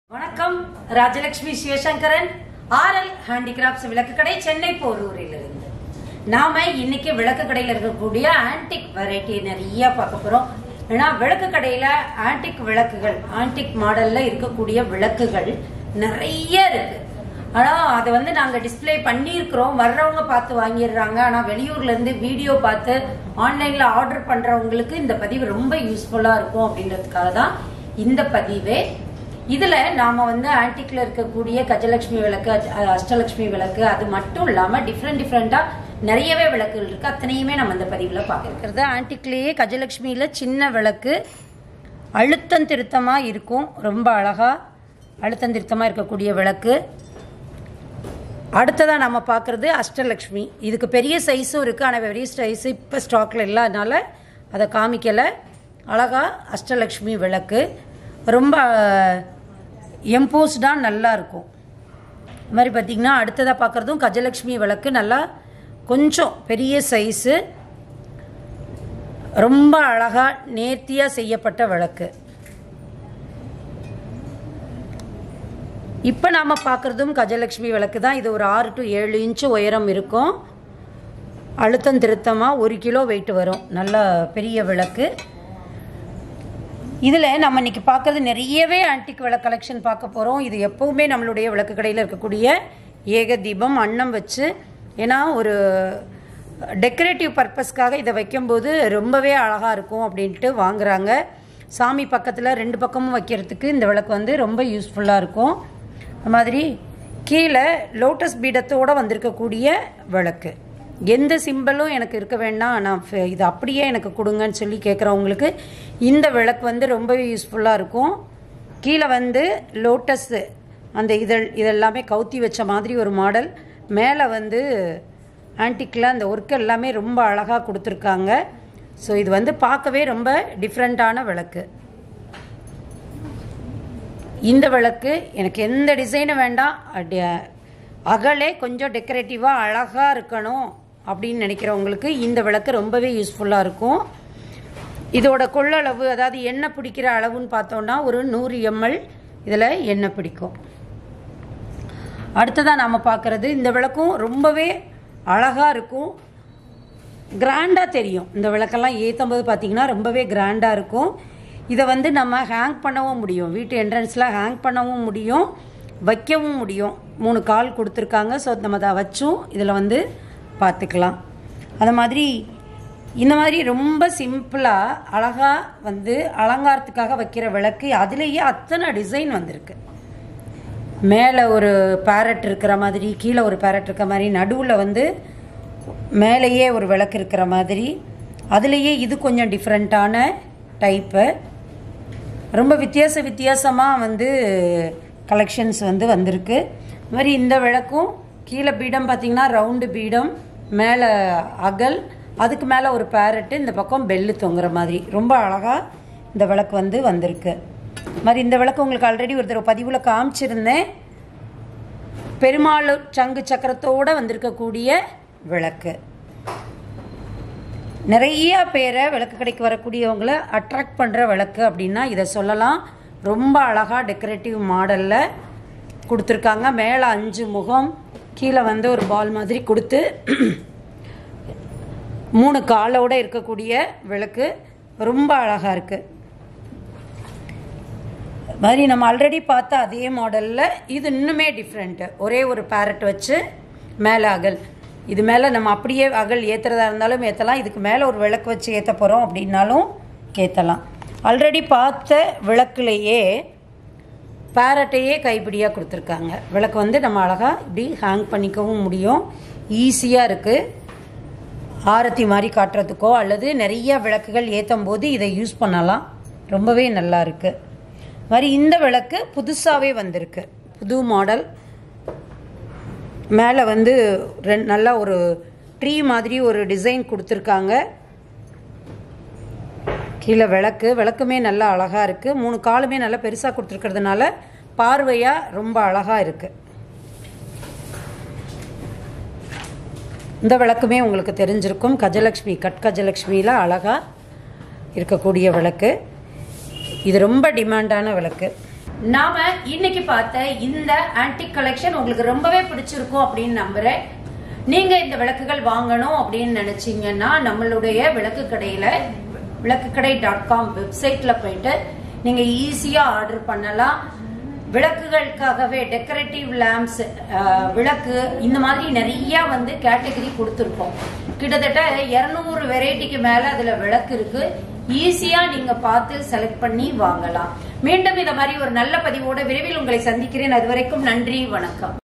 வணக்கம் Rajalakshmi Sivasankaran RL handicrafts விளக்கு கடை சென்னை போரூரில் இருந்து நாம இன்னைக்கு விளக்கு கடையில இருக்கக்கூடிய ஆன்டிக் வெரைட்டி நிறைய பார்க்க போறோம் ஏன்னா விளக்கு கடையில ஆன்டிக் விளக்குகள் ஆன்டிக் மாடல்ல இருக்கக்கூடிய விளக்குகள் நிறைய இருக்கு ஆனா அதை வந்து நாங்க டிஸ்ப்ளே பண்ணியிருக்கிறோம் வர்றவங்க பார்த்து வாங்கிடுறாங்க ஆனா வெளியூர்ல இருந்து வீடியோ பார்த்து ஆன்லைன்ல ஆர்டர் பண்றவங்களுக்கு இந்த பதிவு ரொம்ப யூஸ்ஃபுல்லா இருக்கும் அப்படின்றதுக்காக தான் இந்த பதிவே இதுல நாம வந்து ஆன்டிக்ல இருக்கக்கூடிய கஜலட்சுமி விளக்கு அஹ் அஷ்டலட்சுமி விளக்கு அது மட்டும் இல்லாம டிஃப்ரெண்ட் டிஃப்ரெண்டா நிறையவே விளக்குகள் இருக்கு அத்தனையுமே நம்ம இந்த பதிவுல பார்க்க இருக்கிறது ஆன்டிக்லயே கஜலட்சுமியில சின்ன விளக்கு அழுத்தம் திருத்தமா இருக்கும் ரொம்ப அழகா அழுத்தம் திருத்தமா இருக்கக்கூடிய விளக்கு அடுத்ததா நம்ம பார்க்குறது அஷ்டலக்ஷ்மி இதுக்கு பெரிய சைஸும் இருக்குது ஆனால் பெரிய சைஸ் இப்போ ஸ்டாக்கில் இல்லாதனால அதை காமிக்கலை அழகா அஷ்டலக்ஷ்மி விளக்கு ரொம்ப எம்போஸ்டாக நல்லா இருக்கும் இது மாதிரி பார்த்திங்கன்னா அடுத்ததாக பார்க்குறதும் கஜலக்ஷ்மி விளக்கு நல்லா கொஞ்சம் பெரிய சைஸு ரொம்ப அழகாக நேர்த்தியாக செய்யப்பட்ட விளக்கு இப்போ நாம் பார்க்குறதும் கஜலட்சுமி விளக்கு தான் இது ஒரு ஆறு டு ஏழு இன்ச்சு உயரம் இருக்கும் அழுத்தம் திருத்தமாக ஒரு கிலோ வெயிட் வரும் நல்ல பெரிய விளக்கு இதில் நம்ம இன்னைக்கு பார்க்குறது நிறையவே ஆன்டிக் விளக்கு கலெக்ஷன் பார்க்க போகிறோம் இது எப்போவுமே நம்மளுடைய விளக்கு கடையில் இருக்கக்கூடிய ஏக தீபம் அன்னம் வச்சு ஏன்னா ஒரு டெக்கரேட்டிவ் பர்பஸ்க்காக இதை வைக்கும்போது ரொம்பவே அழகாக இருக்கும் அப்படின்ட்டு வாங்குறாங்க சாமி பக்கத்தில் ரெண்டு பக்கமும் வைக்கிறதுக்கு இந்த விளக்கு வந்து ரொம்ப யூஸ்ஃபுல்லாக இருக்கும் அது மாதிரி கீழே லோட்டஸ் பீடத்தோடு வந்திருக்கக்கூடிய விளக்கு எந்த சிம்பிளும் எனக்கு இருக்க வேண்டாம் நான் ஃப- இது அப்படியே எனக்கு கொடுங்கன்னு சொல்லி கேட்குறவங்களுக்கு இந்த விளக்கு வந்து ரொம்பவே யூஸ்ஃபுல்லாக இருக்கும் கீழே வந்து லோட்டஸ் அந்த இதழ் இதெல்லாமே கவுத்தி வச்ச மாதிரி ஒரு மாடல் மேலே வந்து ஆன்டிக்கில் அந்த ஒர்க் எல்லாமே ரொம்ப அழகாக கொடுத்துருக்காங்க ஸோ இது வந்து பார்க்கவே ரொம்ப டிஃப்ரெண்ட்டான விளக்கு இந்த விளக்கு எனக்கு எந்த டிசைனும் வேண்டாம் அடி- அகலே கொஞ்சம் டெக்கரேட்டிவாக அழகாக இருக்கணும் அப்படின்னு நினைக்கிறவங்களுக்கு இந்த விளக்கு ரொம்பவே யூஸ்ஃபுல்லாக இருக்கும் இதோட கொள்ளளவு அதாவது எண்ணெய் பிடிக்கிற அளவுன்னு பார்த்தோன்னா ஒரு நூறு எம்எல் இதில் எண்ணெய் பிடிக்கும் அடுத்ததாக நாம் பார்க்குறது இந்த விளக்கும் ரொம்பவே அழகாக இருக்கும் கிராண்டாக தெரியும் இந்த விளக்கெல்லாம் ஏற்றும் போது பார்த்தீங்கன்னா ரொம்பவே கிராண்டாக இருக்கும் இதை வந்து நம்ம ஹேங் பண்ணவும் முடியும் வீட்டு என்ட்ரன்ஸில் ஹேங் பண்ணவும் முடியும் வைக்கவும் முடியும் மூணு கால் கொடுத்துருக்காங்க ஸோ நம்ம அதை வச்சும் இதில் வந்து பார்த்துக்கலாம் அது மாதிரி இந்த மாதிரி ரொம்ப சிம்பிளாக அழகாக வந்து அலங்காரத்துக்காக வைக்கிற விளக்கு அதுலேயே அத்தனை டிசைன் வந்திருக்கு மேலே ஒரு பேரட் இருக்கிற மாதிரி கீழே ஒரு பேரட் இருக்கிற மாதிரி நடுவில் வந்து மேலேயே ஒரு விளக்கு இருக்கிற மாதிரி அதுலேயே இது கொஞ்சம் டிஃப்ரெண்ட்டான டைப்பு ரொம்ப வித்தியாச வித்தியாசமாக வந்து கலெக்ஷன்ஸ் வந்து வந்திருக்கு இது மாதிரி இந்த விளக்கும் கீழே பீடம் பார்த்தீங்கன்னா ரவுண்டு பீடம் மேலே அகல் அதுக்கு மேலே ஒரு பேரட்டு இந்த பக்கம் பெல்லு தொங்குற மாதிரி ரொம்ப அழகாக இந்த விளக்கு வந்து வந்திருக்கு இது மாதிரி இந்த விளக்கு உங்களுக்கு ஆல்ரெடி ஒரு தடவை பதிவில் காமிச்சிருந்தேன் பெருமாள் சங்கு சக்கரத்தோட வந்திருக்கக்கூடிய விளக்கு நிறைய பேரை விளக்கு கடைக்கு வரக்கூடியவங்கள அட்ராக்ட் பண்ணுற விளக்கு அப்படின்னா இதை சொல்லலாம் ரொம்ப அழகாக டெக்கரேட்டிவ் மாடலில் கொடுத்துருக்காங்க மேலே அஞ்சு முகம் கீழே வந்து ஒரு பால் மாதிரி கொடுத்து மூணு காலோட இருக்கக்கூடிய விளக்கு ரொம்ப அழகாக இருக்குது மாதிரி நம்ம ஆல்ரெடி பார்த்த அதே மாடலில் இது இன்னுமே டிஃப்ரெண்ட்டு ஒரே ஒரு பேரட் வச்சு மேலே அகல் இது மேலே நம்ம அப்படியே அகல் ஏற்றுறதா இருந்தாலும் ஏற்றலாம் இதுக்கு மேலே ஒரு விளக்கு வச்சு ஏற்ற போகிறோம் அப்படின்னாலும் ஏற்றலாம் ஆல்ரெடி பார்த்த விளக்குலையே பேரட்டையே கைப்பிடியாக கொடுத்துருக்காங்க விளக்கு வந்து நம்ம அழகாக இப்படி ஹேங் பண்ணிக்கவும் முடியும் ஈஸியாக இருக்குது ஆரத்தி மாதிரி காட்டுறதுக்கோ அல்லது நிறைய விளக்குகள் ஏற்றும் போது இதை யூஸ் பண்ணலாம் ரொம்பவே நல்லா இருக்கு மாதிரி இந்த விளக்கு புதுசாகவே வந்திருக்கு புது மாடல் மேலே வந்து ரெண் நல்லா ஒரு ட்ரீ மாதிரி ஒரு டிசைன் கொடுத்துருக்காங்க கீழே விளக்கு விளக்குமே நல்லா அழகாக இருக்குது மூணு காலுமே நல்லா பெருசாக கொடுத்துருக்கிறதுனால பார்வையாக ரொம்ப அழகாக இருக்குது இந்த விளக்குமே உங்களுக்கு தெரிஞ்சிருக்கும் கஜலக்ஷ்மி கட் கஜலக்ஷ்மியில் அழகாக இருக்கக்கூடிய விளக்கு இது ரொம்ப டிமாண்டான விளக்கு நாம இன்னைக்கு பார்த்த இந்த ஆன்டிக் கலெக்ஷன் உங்களுக்கு ரொம்பவே பிடிச்சிருக்கும் அப்படின்னு நம்புறேன் நீங்க இந்த விளக்குகள் வாங்கணும் அப்படின்னு நினைச்சீங்கன்னா நம்மளுடைய விளக்கு கடையில விளக்குக்கடை டாட் காம் வெப்சைட்ல போயிட்டு நீங்க ஈஸியா ஆர்டர் பண்ணலாம் விளக்குகளுக்காகவே டெக்கரேட்டிவ் லேம்ப்ஸ் விளக்கு இந்த மாதிரி நிறைய வந்து கேட்டகரி கொடுத்துருக்கோம் கிட்டத்தட்ட இருநூறு வெரைட்டிக்கு மேல அதுல விளக்கு இருக்கு ஈஸியா நீங்க பார்த்து செலக்ட் பண்ணி வாங்கலாம் மீண்டும் இந்த மாதிரி ஒரு நல்ல பதிவோட விரைவில் உங்களை சந்திக்கிறேன் அது வரைக்கும் நன்றி வணக்கம்